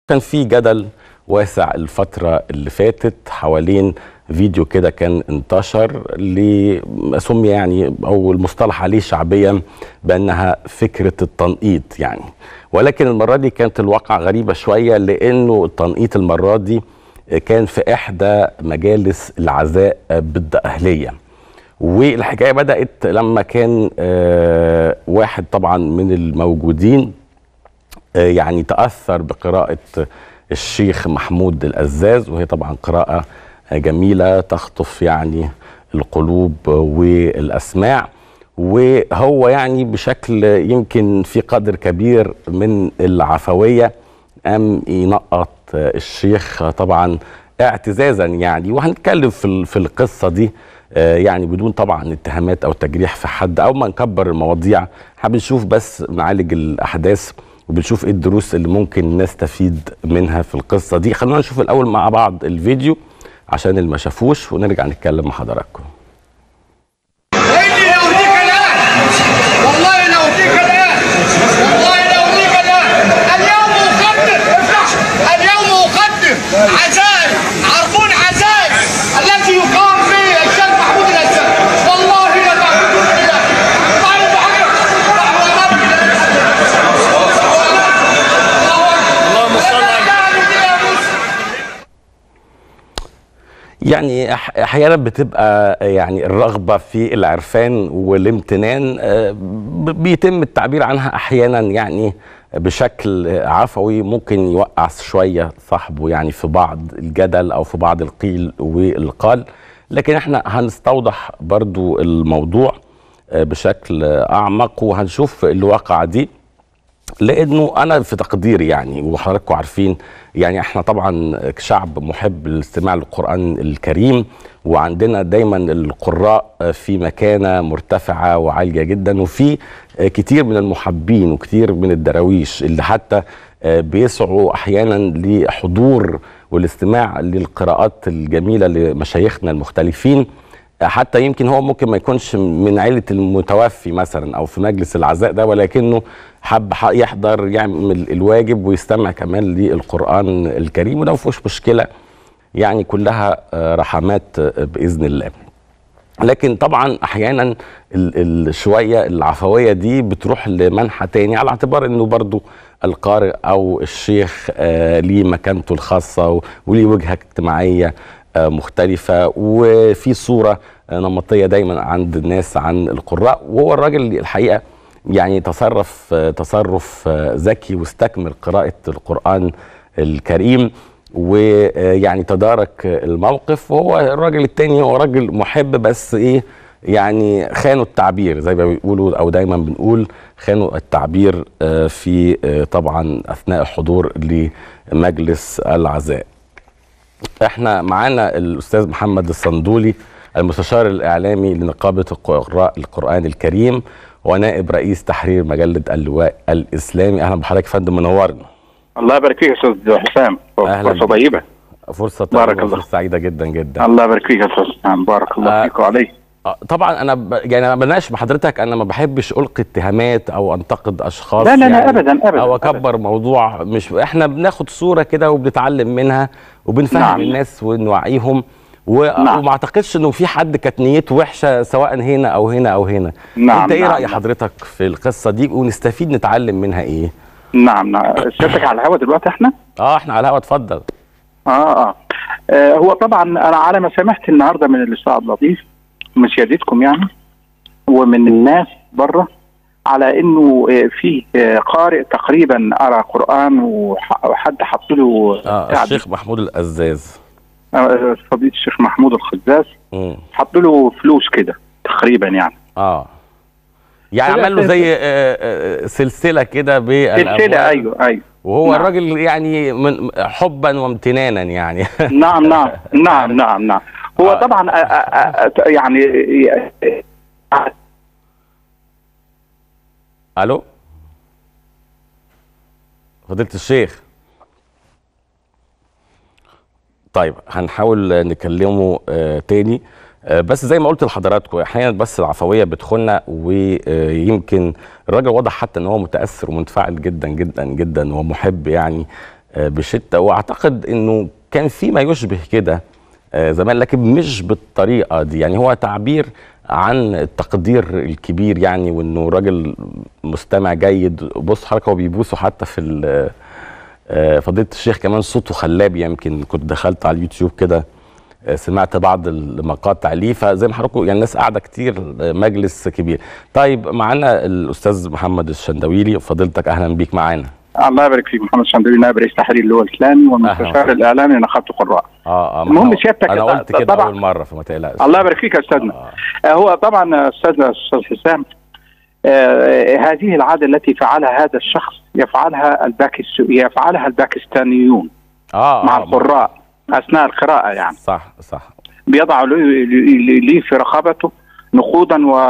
كان في جدل واسع الفترة اللي فاتت حوالين فيديو كده كان انتشر ل سمي يعني او المصطلح عليه شعبيا بانها فكره التنقيط يعني ولكن المره دي كانت الواقع غريبه شويه لانه التنقيط المره دي كان في احدى مجالس العزاء بالدقهليه والحكايه بدات لما كان آه، واحد طبعا من الموجودين آه، يعني تاثر بقراءه الشيخ محمود الأزاز وهي طبعا قراءة جميلة تخطف يعني القلوب والأسماع وهو يعني بشكل يمكن في قدر كبير من العفوية قام ينقط الشيخ طبعا اعتزازا يعني وهنتكلم في في القصه دي آه، يعني بدون طبعا اتهامات او تجريح في حد او ما نكبر المواضيع هنشوف بس نعالج الاحداث وبنشوف ايه الدروس اللي ممكن نستفيد منها في القصه دي خلونا نشوف الاول مع بعض الفيديو عشان اللي ما شافوش ونرجع نتكلم مع حضراتكم إني لأهديك الآن والله لأهديك الآن والله لأهديك الآن اليوم أقدم افتح اليوم أقدم عزائي عربون عزائي التي يقام في الشيخ محمود الأسد والله لا تعبدون إله طالب حقك اللهم صل على يعني أح- احيانا بتبقى يعني الرغبه في العرفان والامتنان آه، ب- بيتم التعبير عنها احيانا يعني بشكل عفوي ممكن يوقع شويه صاحبه يعني في بعض الجدل او في بعض القيل والقال لكن احنا هنستوضح برضو الموضوع آه، بشكل اعمق وهنشوف الواقعه دي لانه انا في تقديري يعني وحضراتكم عارفين يعني احنا طبعا شعب محب للاستماع للقران الكريم وعندنا دايما القراء في مكانه مرتفعه وعاليه جدا وفي كتير من المحبين وكتير من الدراويش اللي حتى بيسعوا احيانا لحضور والاستماع للقراءات الجميله لمشايخنا المختلفين حتى يمكن هو ممكن ما يكونش من عيله المتوفي مثلا او في مجلس العزاء ده ولكنه حب ح- يحضر يعمل الواجب ويستمع كمان للقران الكريم وده ما فيهوش مشكله يعني كلها آه، رحمات آه، باذن الله لكن طبعا احيانا ال- ال- شويه العفويه دي بتروح لمنحى تاني على اعتبار انه برضو القارئ او الشيخ آه ليه مكانته الخاصه و- وليه وجهه اجتماعيه آه مختلفه وفي صوره آه نمطيه دايما عند الناس عن القراء وهو الراجل الحقيقه يعني تصرف آه تصرف آه ذكي واستكمل قراءه القران الكريم ويعني تدارك الموقف وهو الراجل التاني هو راجل محب بس ايه يعني خانوا التعبير زي ما بيقولوا او دايما بنقول خانوا التعبير آه، في آه، طبعا اثناء الحضور لمجلس العزاء احنا معانا الاستاذ محمد الصندولي المستشار الاعلامي لنقابه قراء القران الكريم ونائب رئيس تحرير مجله اللواء الاسلامي اهلا بحضرتك يا فندم منورنا الله يبارك فيك يا استاذ حسام أهلاً فرصه بك. طيبه فرصه بارك طيبة الله. وفرصة سعيده جدا جدا الله يبارك فيك يا استاذ حسام بارك الله آه. فيك وعليك آه، طبعا انا ب... يعني انا بناقش مع حضرتك انا ما بحبش القي اتهامات او انتقد اشخاص لا لا لا يعني ابدا ابدا او اكبر موضوع مش احنا بناخد صوره كده وبنتعلم منها وبنفهم نعم. الناس ونوعيهم و... نعم. وما اعتقدش انه في حد كانت نيته وحشه سواء هنا او هنا او هنا نعم، انت ايه نعم، راي نعم. حضرتك في القصه دي ونستفيد نتعلم منها ايه نعم نعم سيادتك على الهواء دلوقتي احنا اه احنا على الهوا اتفضل آه, اه اه هو طبعا انا على ما سمعت النهارده من اللقاء اللطيف من سيادتكم يعني ومن الناس بره على انه آه، في آه، قارئ تقريبا ارى قران وح- وحد حط له اه بتاع الشيخ محمود الازاز آه، فضيله الشيخ محمود الخزاز مم. حط له فلوس كده تقريبا يعني اه يعني لا، عمل له لا، زي آه، آه، سلسله كده بالاموال سلسله ايوه ايوه وهو نعم. الراجل يعني من حبا وامتنانا يعني نعم نعم نعم نعم نعم هو آه. طبعا آه، آه، آه، يعني آه، الو فضيله الشيخ طيب هنحاول نكلمه آه تاني آه بس زي ما قلت لحضراتكم احيانا بس العفويه بتخوننا ويمكن الراجل واضح حتى ان هو متاثر ومنفعل جدا جدا جدا ومحب يعني آه، بشده واعتقد انه كان في ما يشبه كده آه، زمان لكن مش بالطريقه دي يعني هو تعبير عن التقدير الكبير يعني وانه راجل مستمع جيد بص حركه وبيبوسه حتى في ال- آه، فضيله الشيخ كمان صوته خلاب يمكن كنت دخلت على اليوتيوب كده آه، سمعت بعض المقاطع ليه فزي ما حضراتكم يعني الناس قاعده كتير آه، مجلس كبير طيب معانا الاستاذ محمد الشندويلي فضيلتك اهلا بيك معانا الله يبارك فيك محمد شندوي نائب رئيس تحرير اللواء الاسلامي أهلا والمستشار وسهلا. الاعلامي لنقابه القراء اه اه ما المهم هو- سيادتك انا قلت كده طبعا- اول مره فما تقلقش الله يبارك فيك يا استاذنا آه. آه، هو طبعا استاذنا استاذ حسام آه، هذه العاده التي فعلها هذا الشخص يفعلها الباكس يفعلها الباكستانيون اه مع آه، القراء اثناء القراءه يعني صح صح بيضع له- لي لي في رقبته نقودا و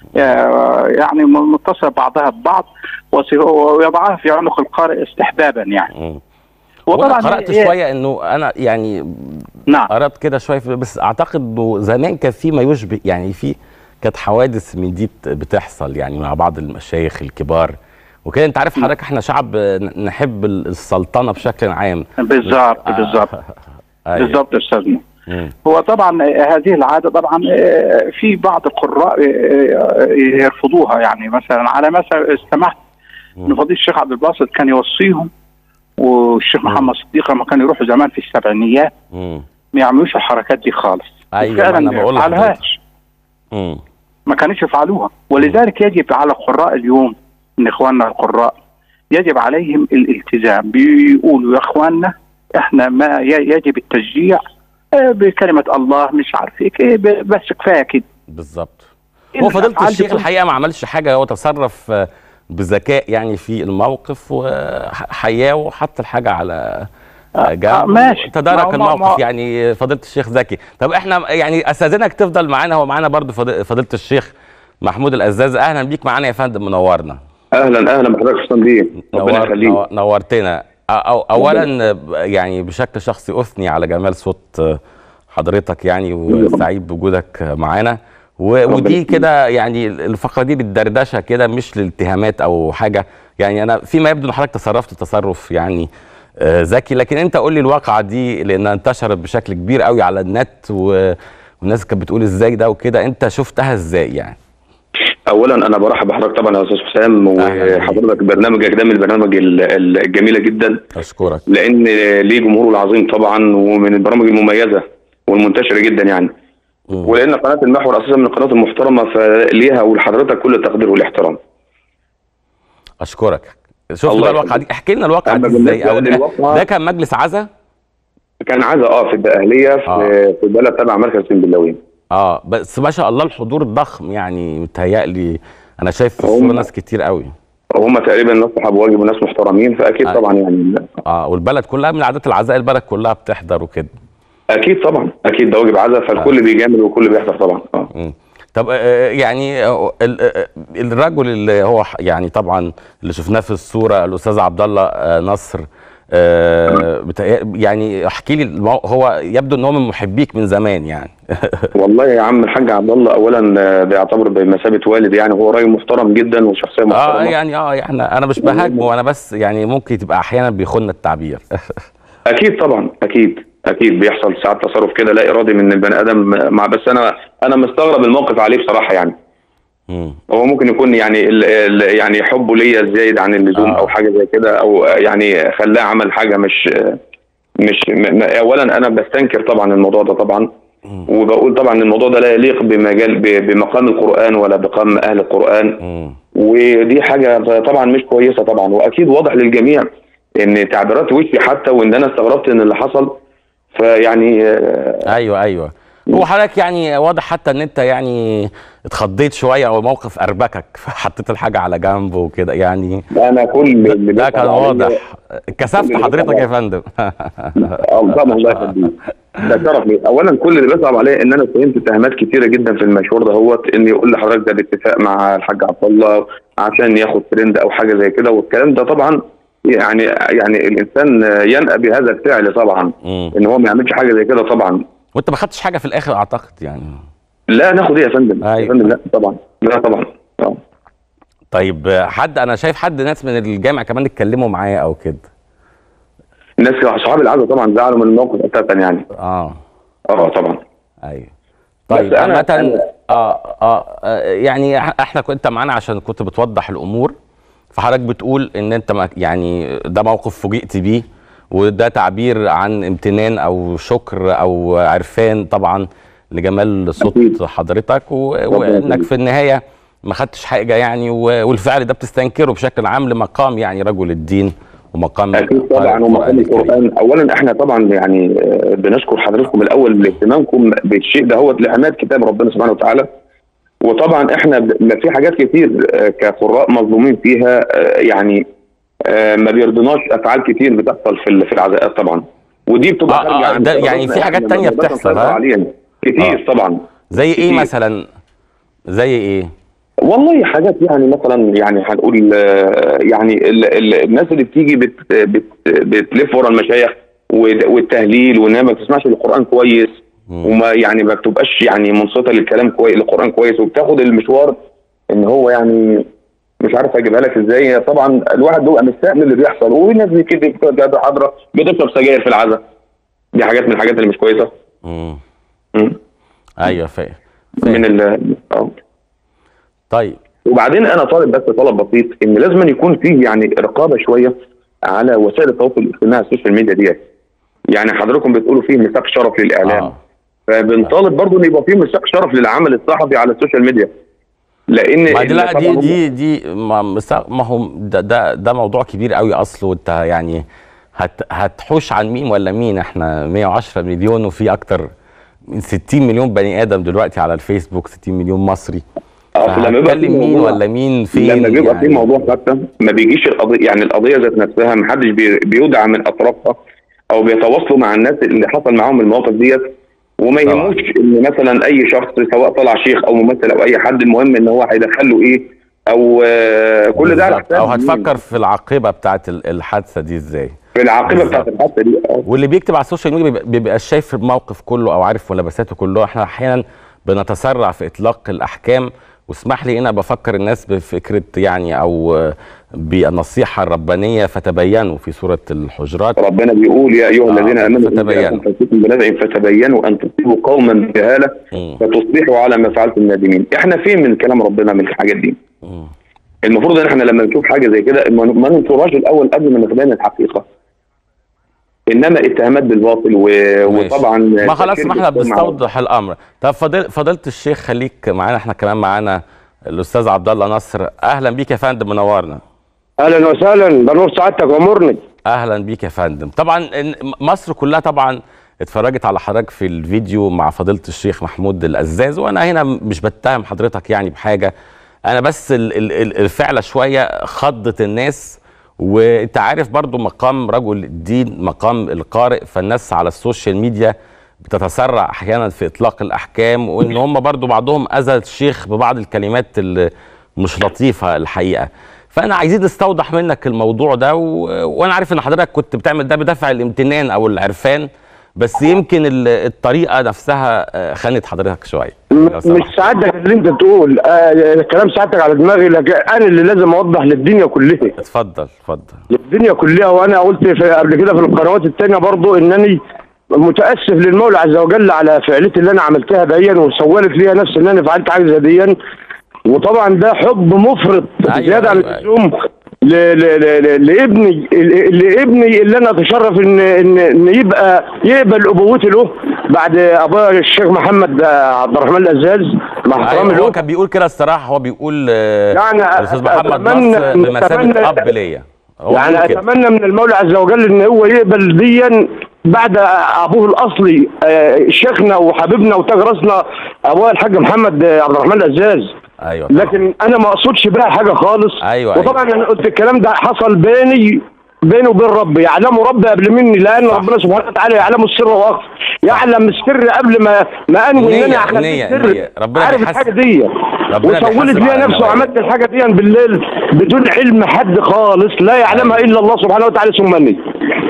آه، يعني متصله بعضها ببعض وس- ويضعها في عنق القارئ استحبابا يعني مم. وانا قرات هي- شويه انه انا يعني نعم قرات كده شويه في- بس اعتقد انه زمان كان في ما يشبه يعني في كانت حوادث من دي بت- بتحصل يعني مع بعض المشايخ الكبار وكده انت عارف حضرتك احنا شعب ن- نحب ال- السلطنه بشكل عام بالظبط آه. بالظبط أيوة. بالظبط استاذنا مم. هو طبعا هذه العاده طبعا آه، في بعض القراء آه، يرفضوها يعني مثلا على مثلا استمعت ان فضيله الشيخ عبد الباسط كان يوصيهم والشيخ محمد صديق لما كانوا يروحوا زمان في السبعينيات مم. ما يعملوش الحركات دي خالص أيوة، ما فعلا أنا ما بقول يفعلوهاش مم. ما كانوش يفعلوها ولذلك يجب على القراء اليوم من اخواننا القراء يجب عليهم الالتزام بيقولوا يا اخواننا احنا ما ي- يجب التشجيع آه، بكلمه الله مش عارف ايه إيه، ب- بس كفايه كده بالظبط هو فضيله الأفعال الشيخ بتكون- الحقيقه ما عملش حاجه هو تصرف آه، بذكاء يعني في الموقف وحياه وحط الحاجه على آه، جنب آه، ماشي. ما تدارك هو- ما- الموقف ما- يعني فضيله الشيخ زكي طب احنا يعني استاذنك تفضل معانا هو معانا برضو فضي- فضيله الشيخ محمود الازاز اهلا بيك معانا يا فندم منورنا اهلا اهلا بحضرتك حسام بيه ربنا نور يخليك نور- نورتنا أو أو اولا يعني بشكل شخصي اثني على جمال صوت حضرتك يعني وسعيد بوجودك معانا و- ودي يخليك. كده يعني الفقره دي للدردشه كده مش للاتهامات او حاجه يعني انا فيما يبدو ان حضرتك تصرفت تصرف يعني آه، ذكي لكن انت قول لي الواقعه دي لانها انتشرت بشكل كبير قوي على النت و... والناس كانت بتقول ازاي ده وكده انت شفتها ازاي يعني اولا انا برحب بحضرتك طبعا يا استاذ حسام أهلا بيك. وحضرتك برنامجك ده من البرنامج ال- ال- الجميله جدا اشكرك لان ليه جمهوره العظيم طبعا ومن البرامج المميزه والمنتشره جدا يعني مم. ولان قناه المحور اساسا من القنوات المحترمه فليها ولحضرتك كل التقدير والاحترام اشكرك شفت الله بقى الواقعه دي يخليك. احكي لنا الواقعه أما دي ازاي بالنسبة او ده, للواقعة- ده كان مجلس عزا كان عايزه اه في الدقهليه في, آه. في بلد تبع مركز سنبلاوين اه بس ما شاء الله الحضور ضخم يعني متهيألي انا شايف في هم- الصوره ناس كتير قوي هم تقريبا ناس صحاب واجب وناس محترمين فاكيد آه. طبعا يعني اه والبلد كلها من عادات العزاء البلد كلها بتحضر وكده اكيد طبعا اكيد ده واجب عزا فالكل بيجامل والكل بيحضر طبعا اه مم. طب آه، يعني آه، ال- آه، الرجل اللي هو ح- يعني طبعا اللي شفناه في الصوره الاستاذ عبد الله آه، نصر آه، بتهيأ- يعني احكي لي المو- هو يبدو ان هو من محبيك من زمان يعني والله يا عم الحاج عبد الله اولا آه، بيعتبر بمثابه والد يعني هو راجل محترم جدا وشخصيه اه محترمه يعني اه يعني انا مش بهاجمه وانا بس يعني ممكن تبقى احيانا بيخون التعبير اكيد طبعا اكيد اكيد بيحصل ساعات تصرف كده لا ارادي من البني ادم مع بس انا انا مستغرب الموقف عليه بصراحه يعني مم. هو ممكن يكون يعني ال ال يعني حبه ليا زايد عن اللزوم آه. او حاجه زي كده او يعني خلاه عمل حاجه مش مش م- م- اولا انا بستنكر طبعا الموضوع ده طبعا وبقول طبعا إن الموضوع ده لا يليق بمجال ب- بمقام القران ولا بقام اهل القران مم. ودي حاجه طبعا مش كويسه طبعا واكيد واضح للجميع ان تعبيرات وشي حتى وان انا استغربت ان اللي حصل فيعني آه، ايوه ايوه هو حضرتك يعني واضح حتى ان انت يعني اتخضيت شويه او موقف اربكك فحطيت الحاجه على جنب وكده يعني انا كل اللي ده بيصعب كان عليا- واضح كسفت اللي حضرتك بيصعب يا فندم اه طبعا الله يخليك ده شرف لي اولا كل اللي بيصعب عليا ان انا فهمت اتهامات كتيره جدا في المشوار ده هوت ان يقول لحضرتك ده باتفاق مع الحاج عبد الله عشان ياخد ترند او حاجه زي كده والكلام ده طبعا يعني يعني الانسان ينأى بهذا الفعل طبعا مم. ان هو ما يعملش حاجه زي كده طبعا وانت ما خدتش حاجه في الاخر اعتقد يعني لا ناخد ايه يا فندم أيوة. يا فندم لا طبعا لا طبعا آه. طيب حد انا شايف حد ناس من الجامع كمان اتكلموا معايا او كده الناس صحاب العزا طبعا زعلوا من الموقف اساسا يعني اه اه طبعا ايوه طيب بس أنا- عامة أنا- آه, اه اه يعني إح- احنا كنت معانا عشان كنت بتوضح الامور فحضرتك بتقول ان انت ما يعني ده موقف فوجئت بيه وده تعبير عن امتنان او شكر او عرفان طبعا لجمال صوت أكيد. حضرتك و... ربنا وانك يخليك. في النهايه ما خدتش حاجه يعني و... والفعل ده بتستنكره بشكل عام لمقام يعني رجل الدين ومقام اكيد طبعا القرآن ومقام الكريم. القران اولا احنا طبعا يعني آه، بنشكر حضراتكم الاول لاهتمامكم بالشيء ده هو لحمايه كتاب ربنا سبحانه وتعالى وطبعا احنا ب- ما في حاجات كتير آه، كقراء مظلومين فيها آه، يعني آه، ما بيرضناش افعال كتير بتحصل في ال- في العزاءات طبعا ودي بتبقى آه، خارجة آه، عن ده يعني إرادتنا في حاجات إحنا، تانية ما نقدرش بتحصل، نسيطر ها؟ عليها كتير طبعا زي ايه كتير. مثلا زي ايه والله حاجات يعني مثلا يعني هنقول آه، يعني ال ال الناس اللي بتيجي بت بت بتلف ورا المشايخ والد- والتهليل وانها ما بتسمعش القران كويس وما يعني ما بتبقاش يعني منصته للكلام كويس القران كويس وبتاخد المشوار ان هو يعني مش عارف اجيبها لك ازاي طبعا الواحد بيبقى مستاء من اللي بيحصل وفي ناس كده بتبقى حاضره بتشرب سجاير في العزاء دي حاجات من الحاجات اللي مش كويسه مم. مم. ايوه فاهم من ال آه. طيب وبعدين انا طالب بس طلب بسيط ان لازم يكون فيه يعني رقابه شويه على وسائل التواصل الاجتماعي السوشيال ميديا ديت يعني حضراتكم بتقولوا فيه ميثاق شرف للاعلام آه. آه. فبنطالب برضو ان يبقى فيه ميثاق شرف للعمل الصحفي على السوشيال ميديا لان ما دي لا طبعاً دي هم- دي دي ما, مسا- ما هو ده, ده ده موضوع كبير قوي اصله وانت يعني هت هتحوش عن مين ولا مين احنا 110 مليون وفي اكتر من 60 مليون بني ادم دلوقتي على الفيسبوك 60 مليون مصري أصل لما يبقى في هتكلم مين موضوع- ولا مين فين لما بيبقى يعني في موضوع حتى ما بيجيش القضيه يعني القضيه ذات نفسها ما حدش بي- بيودع من اطرافها او بيتواصلوا مع الناس اللي حصل معاهم المواقف ديت وما طبعا. يهموش ان مثلا اي شخص سواء طلع شيخ او ممثل او اي حد المهم ان هو هيدخل له ايه او آه، كل ده على بالظبط. حساب او مين؟ هتفكر في العاقبه بتاعت ال- الحادثه دي ازاي في العاقبه بالظبط. بتاعت الحادثه دي آه. واللي بيكتب على السوشيال ميديا بيبقى- بيبقى شايف الموقف كله او عارف ملابساته كله احنا احيانا بنتسرع في اطلاق الاحكام واسمح لي انا بفكر الناس بفكره يعني او آه، بالنصيحه الربانيه فتبينوا في سوره الحجرات ربنا بيقول يا ايها آه، الذين امنوا إن فتبينوا. جاءكم فاسق بنبأ فتبينوا ان تصيبوا قوما بجهاله مم. فتصبحوا على ما فعلتم نادمين احنا فين من كلام ربنا من الحاجات دي مم. المفروض ان احنا لما نشوف حاجه زي كده ما ما ننشرهاش الاول قبل ما نتبين الحقيقه انما اتهامات بالباطل و... ماشي. وطبعا ما خلاص تفكير ما احنا بالسمع. بنستوضح الامر طب فضيل فضيله الشيخ خليك معانا احنا كمان معانا الاستاذ عبد الله نصر اهلا بيك يا فندم منورنا اهلا وسهلا بنور سعادتك وامرني اهلا بيك يا فندم طبعا إن- مصر كلها طبعا اتفرجت على حضرتك في الفيديو مع فضيله الشيخ محمود الأزاز وانا هنا مش بتهم حضرتك يعني بحاجه انا بس ال- ال- ال- الفعله شويه خضت الناس وانت عارف برضو مقام رجل الدين مقام القارئ فالناس على السوشيال ميديا بتتسرع احيانا في اطلاق الاحكام وان هم برضو بعضهم اذى الشيخ ببعض الكلمات اللي مش لطيفه الحقيقه فانا عايزين نستوضح منك الموضوع ده و... وانا عارف ان حضرتك كنت بتعمل ده بدافع الامتنان او العرفان بس يمكن ال- الطريقه نفسها آه، خانت حضرتك شويه لو مش سمحت. سعادتك اللي انت تقول آه كلام سعادتك على دماغي لكن انا اللي لازم اوضح للدنيا كلها اتفضل اتفضل للدنيا كلها وانا قلت في قبل كده في القنوات التانية برضو انني متاسف للمولى عز وجل على فعلتي اللي انا عملتها ديا وسولت ليها نفسي ان انا فعلت حاجه زي ديا وطبعا ده حب مفرط أيوة، زياده عن أيوة، اللزوم ل- ل- ل- ل- لابني ل- لابني اللي انا اتشرف ان ان ان يبقى يقبل ابوتي له بعد ابويا الشيخ محمد عبد الرحمن الازاز مع احترامي أيوة هو له كان بيقول كده الصراحه هو بيقول آه، يعني الاستاذ محمد أتمنى- نصر بمثابه أتمنى- اب ليا هو يعني بيقول كده. اتمنى من المولى عز وجل ان هو يقبل ديا بعد ابوه الاصلي آه، شيخنا وحبيبنا وتاج راسنا ابويا الحاج محمد آه، عبد الرحمن الازاز ايوه طبعا. لكن انا ما اقصدش بها حاجه خالص أيوة، وطبعا انا قلت الكلام ده حصل بيني بيني وبين ربي يعلمه ربي قبل مني لان صح. ربنا سبحانه وتعالى يعلم السر واخفى يعلم السر قبل ما ما انوي ان نية- انا اخليه نية- سر نية. ربنا عارف بيحاسب. الحاجه دي ربنا وسولت بيحاسب ليها على نفسي النوايا. وعملت الحاجه دي بالليل بدون علم حد خالص لا يعلمها الا الله سبحانه وتعالى ثم اني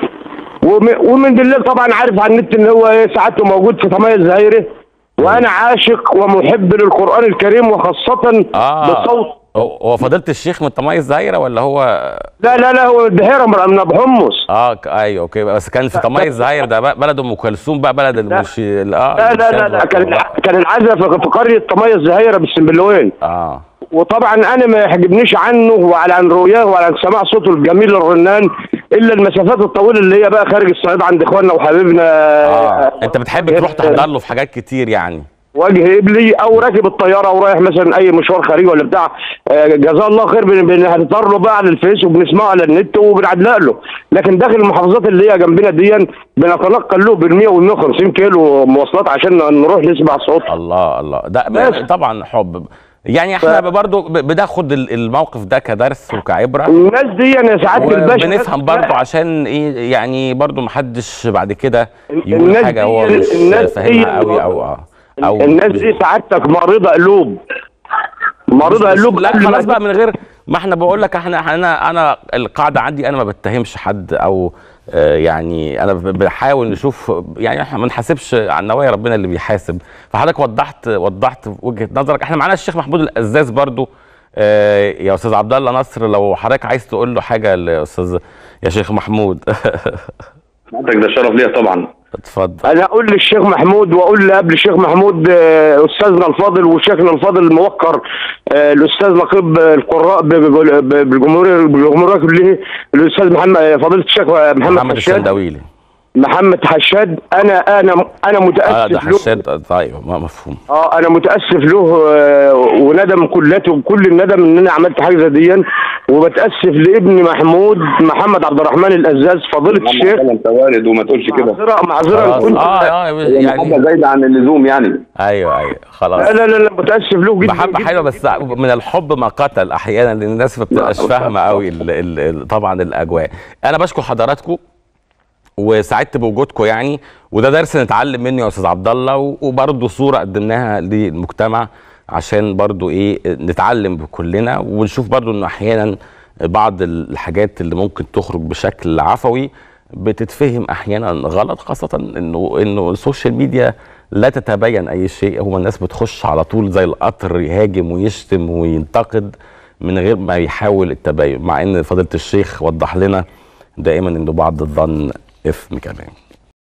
وم- ومن بالليل طبعا عارف على النت ان هو ايه سعادته موجود في طماية الزهيرة وانا عاشق ومحب للقران الكريم وخاصه آه. بصوت هو هو فضيله الشيخ من طماي الزايره ولا هو لا لا لا هو الدهيره من من ابو حمص اه ك- ايوه اوكي بس كان في طماي الزاير ده بقى بلد ام كلثوم بقى بلد المش اه لا لا لا, لا المشاهد كان والله. كان العزاء في في قريه طميه الزهيره بالسنبلوين اه وطبعا انا ما يحجبنيش عنه وعلى عن رؤياه وعلى عن سماع صوته الجميل الرنان الا المسافات الطويله اللي هي بقى خارج الصعيد عند اخواننا وحبيبنا اه انت بتحب تروح تحضر له في حاجات كتير يعني وجه قبلي او راكب الطياره او رايح مثلا اي مشوار خارجي ولا بتاع آه، جزاه الله خير بن- بنهتر له بقى على الفيس وبنسمعه على النت وبنعدلق له لكن داخل المحافظات اللي هي جنبنا دي بنتنقل له بال 100 وال 150 كيلو مواصلات عشان نروح نسمع صوته الله الله ده بس. طبعا حب يعني احنا برضو ب- بناخد ال- الموقف ده كدرس وكعبره الناس دي يا سعاده الباشا وبنفهم برضو عشان ايه يعني برضو محدش بعد كده يقول الناس حاجه دي- هو مش الناس فاهمها دي- قوي او اه او الناس دي سعادتك مريضه قلوب مريضه قلوب لا قبل ما- خلاص بقى من غير ما احنا بقول لك احنا انا انا القاعده عندي انا ما بتهمش حد او آه، يعني انا ب- بحاول نشوف يعني احنا ما نحاسبش عن نوايا ربنا اللي بيحاسب فحضرتك وضحت وضحت وجهه نظرك احنا معانا الشيخ محمود القزاز برضو آه، يا استاذ عبد الله نصر لو حضرتك عايز تقول له حاجه يا استاذ يا شيخ محمود حضرتك ده شرف ليا طبعا اتفضل انا اقول للشيخ محمود واقول قبل الشيخ محمود آه، استاذنا الفاضل وشيخنا الفاضل الموقر آه، الاستاذ نقيب القراء ب- ب- ب- بالجمهوريه بالجمهوريه كلها الاستاذ محمد فضيله الشيخ محمد, محمد حشاد الشندويلي محمد حشاد انا انا انا اه متاسف ده له حشاد طيب ما مفهوم اه انا متاسف له آه، وندم كلته بكل الندم ان انا عملت حاجه زي دي وبتاسف لابني محمود محمد عبد الرحمن الازاز فضيله الشيخ انت وارد وما تقولش كده معذره معذره خلاص كنت اه اه هي يعني محبه زايده عن اللزوم يعني ايوه ايوه خلاص لا لا لا, لا متاسف له جدا محبة جداً حلوة بس من الحب ما قتل احيانا لان الناس ما بتبقاش فاهمة قوي ال ال ال طبعا الاجواء انا بشكر حضراتكم وسعدت بوجودكم يعني وده درس نتعلم منه يا استاذ عبد الله و- وبرضه صورة قدمناها للمجتمع عشان برضه ايه نتعلم كلنا ونشوف برضه انه احيانا بعض الحاجات اللي ممكن تخرج بشكل عفوي بتتفهم احيانا غلط خاصة انه انه السوشيال ميديا لا تتبين اي شيء هو الناس بتخش على طول زي القطر يهاجم ويشتم وينتقد من غير ما يحاول التبين مع ان فضيلة الشيخ وضح لنا دائما انه بعض الظن اثم كمان